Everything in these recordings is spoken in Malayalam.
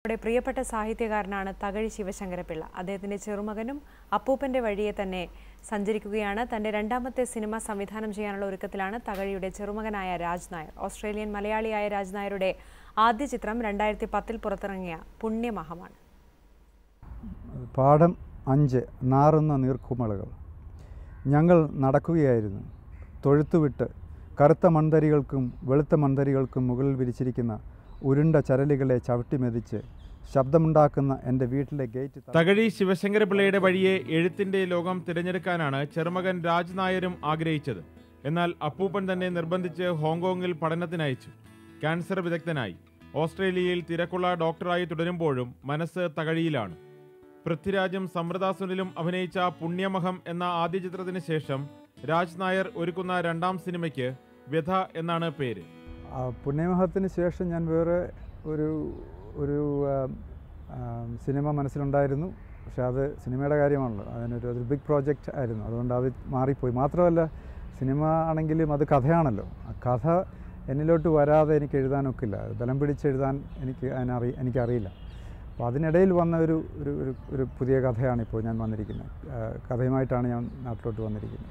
നമ്മുടെ പ്രിയപ്പെട്ട സാഹിത്യകാരനാണ് തകഴി ശിവശങ്കരപിള്ള അദ്ദേഹത്തിന്റെ ചെറുമകനും അപ്പൂപ്പന്റെ വഴിയെ തന്നെ സഞ്ചരിക്കുകയാണ് തന്റെ രണ്ടാമത്തെ സിനിമ സംവിധാനം ചെയ്യാനുള്ള ഒരുക്കത്തിലാണ് തകഴിയുടെ ചെറുമകനായ രാജ് നായർ ഓസ്ട്രേലിയൻ മലയാളിയായ രാജ് നായരുടെ ആദ്യ ചിത്രം രണ്ടായിരത്തി പത്തിൽ പുറത്തിറങ്ങിയ പുണ്യമഹമാണ് പാഠം അഞ്ച് നാറുന്ന നീർക്കുമളകൾ ഞങ്ങൾ നടക്കുകയായിരുന്നു തൊഴുത്തുവിട്ട് കറുത്ത മൺതരികൾക്കും വെളുത്ത മൺതരികൾക്കും മുകളിൽ വിരിച്ചിരിക്കുന്ന ഉരുണ്ട ചരലുകളെ ചവിട്ടിമെതിച്ച് ശബ്ദമുണ്ടാക്കുന്ന എൻ്റെ വീട്ടിലെ ഗേറ്റ് ത- തകഴി ശിവശങ്കരപിള്ളയുടെ വഴിയെ എഴുത്തിന്റെ ലോകം തിരഞ്ഞെടുക്കാനാണ് ചെറുമകൻ രാജ് നായരും ആഗ്രഹിച്ചത് എന്നാൽ അപ്പൂപ്പൻ തന്നെ നിർബന്ധിച്ച് ഹോങ്കോങ്ങിൽ പഠനത്തിനയച്ചു ക്യാൻസർ വിദഗ്ധനായി ഓസ്ട്രേലിയയിൽ തിരക്കുള്ള ഡോക്ടറായി തുടരുമ്പോഴും മനസ്സ് തകഴിയിലാണ് പൃഥ്വിരാജും സമൃദ്ധ സുനിലും അഭിനയിച്ച പുണ്യമഹം എന്ന ആദ്യ ചിത്രത്തിന് ശേഷം രാജ് നായർ ഒരുക്കുന്ന രണ്ടാം സിനിമയ്ക്ക് വ്യഥ എന്നാണ് പേര് ആ പുണ്യമഹത്തിന് ശേഷം ഞാൻ വേറെ ഒരു ഒരു ആ, ആ, സിനിമ മനസ്സിലുണ്ടായിരുന്നു പക്ഷെ അത് സിനിമയുടെ കാര്യമാണല്ലോ അതിനൊരു അതൊരു ബിഗ് പ്രോജക്റ്റ് ആയിരുന്നു അതുകൊണ്ട് അത് മാറിപ്പോയി മാത്രമല്ല സിനിമ ആണെങ്കിലും അത് കഥയാണല്ലോ ആ കഥ എന്നിലോട്ട് വരാതെ എനിക്ക് എഴുതാനൊക്കില്ല അത് ബലം പിടിച്ചെഴുതാൻ എനിക്ക് അതിനറി എനിക്കറിയില്ല അപ്പോൾ അതിനിടയിൽ വന്ന ഒരു ഒരു ഒരു ഒരു പുതിയ കഥയാണ് ഇപ്പോൾ ഞാൻ വന്നിരിക്കുന്നത് ആ, കഥയുമായിട്ടാണ് ഞാൻ നാട്ടിലോട്ട് വന്നിരിക്കുന്നത്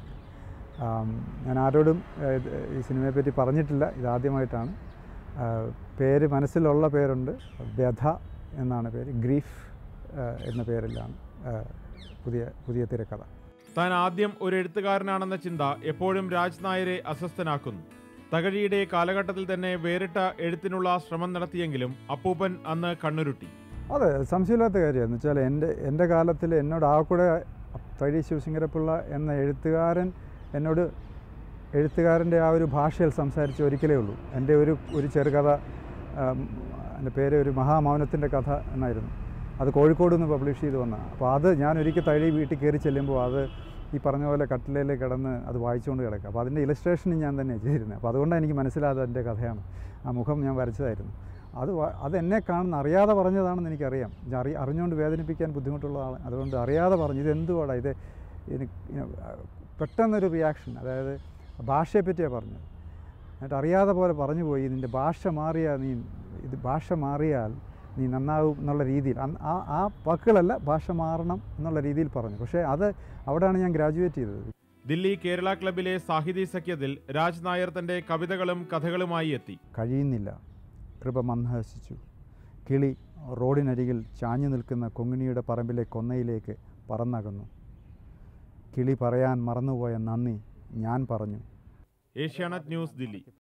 ആം, ഞാൻ ആരോടും ആ, ഇത് ഈ സിനിമയെപ്പറ്റി പറഞ്ഞിട്ടില്ല ഇതാദ്യമായിട്ടാണ് ആ, പേര് മനസ്സിലുള്ള പേരുണ്ട് വ്യഥ എന്നാണ് പേര് ഗ്രീഫ് ആ, എന്ന പേരിലാണ് ആ, പുതിയ പുതിയ തിരക്കഥ താൻ ആദ്യം ഒരു എഴുത്തുകാരനാണെന്ന ചിന്ത എപ്പോഴും രാജ് നായരെ അസ്വസ്ഥനാക്കുന്നു തകഴിയുടെ കാലഘട്ടത്തിൽ തന്നെ വേറിട്ട എഴുത്തിനുള്ള ശ്രമം നടത്തിയെങ്കിലും അപ്പൂപ്പൻ അന്ന് കണ്ണുരുട്ടി അതെ സംശയമില്ലാത്ത കാര്യമാണ് വെച്ചാൽ എൻ്റെ എൻ്റെ കാലത്തിൽ എന്നോട് ആ കൂടെ തഴി ശിവശങ്കരപ്പിള്ള എന്ന എഴുത്തുകാരൻ എന്നോട് എഴുത്തുകാരൻ്റെ ആ ഒരു ഭാഷയിൽ സംസാരിച്ച് ഒരിക്കലേ ഉള്ളൂ എൻ്റെ ഒരു ഒരു ചെറുകഥ ആം, എൻ്റെ പേര് ഒരു മഹാമൗനത്തിൻ്റെ കഥ എന്നായിരുന്നു അത് കോഴിക്കോട് നിന്ന് പബ്ലിഷ് ചെയ്ത് വന്ന അപ്പോൾ അത് ഞാൻ ഒരിക്കൽ തഴി വീട്ടിൽ കയറി ചെല്ലുമ്പോൾ അത് ഈ പറഞ്ഞ പോലെ കട്ടിലയിൽ കിടന്ന് അത് വായിച്ചുകൊണ്ട് കിടക്കുക അപ്പോൾ അതിൻ്റെ ഇലസ്ട്രേഷനും ഞാൻ തന്നെ ചെയ്തിരുന്നത് അപ്പോൾ അതുകൊണ്ടാണ് എനിക്ക് മനസ്സിലായത് എൻ്റെ കഥയാണ് ആ മുഖം ഞാൻ വരച്ചതായിരുന്നു അത് വ- അത് എന്നെ കാണുന്ന അറിയാതെ പറഞ്ഞതാണെന്ന് എനിക്കറിയാം ഞാൻ അറി അറിഞ്ഞുകൊണ്ട് വേദനിപ്പിക്കാൻ ബുദ്ധിമുട്ടുള്ളതാണ് അതുകൊണ്ട് അറിയാതെ പറഞ്ഞു ഇത് എന്തുവാടാ ഇത് എനിക്ക് ഇങ്ങനെ, ആ, പെട്ടെന്നൊരു റിയാക്ഷൻ അതായത് ഭാഷയെ പറ്റിയാണ് പറഞ്ഞത് എന്നിട്ട് അറിയാതെ പോലെ പറഞ്ഞു പോയി നിൻ്റെ ഭാഷ മാറിയാൽ നീ ഇത് ഭാഷ മാറിയാൽ നീ നന്നാവും എന്നുള്ള രീതിയിൽ അന്ന് ആ ആ വാക്കുകളല്ല ഭാഷ മാറണം എന്നുള്ള രീതിയിൽ പറഞ്ഞു പക്ഷേ അത് അവിടെയാണ് ഞാൻ ഗ്രാജുവേറ്റ് ചെയ്തത് ദില്ലി കേരള ക്ലബിലെ സാഹിതി സഖ്യത്തിൽ രാജ് നായർ തന്റെ കവിതകളും കഥകളുമായി എത്തി കഴിയുന്നില്ല കൃപ മന്ദഹസിച്ചു കിളി റോഡിനരികിൽ ചാഞ്ഞു നിൽക്കുന്ന കൊങ്ങിണിയുടെ പറമ്പിലെ കൊന്നയിലേക്ക് പറന്നകന്നു കിളി പറയാൻ മറന്നുപോയ നന്ദി ഞാൻ പറഞ്ഞു ഏഷ്യാനെറ്റ് ന്യൂസ് ദില്ലി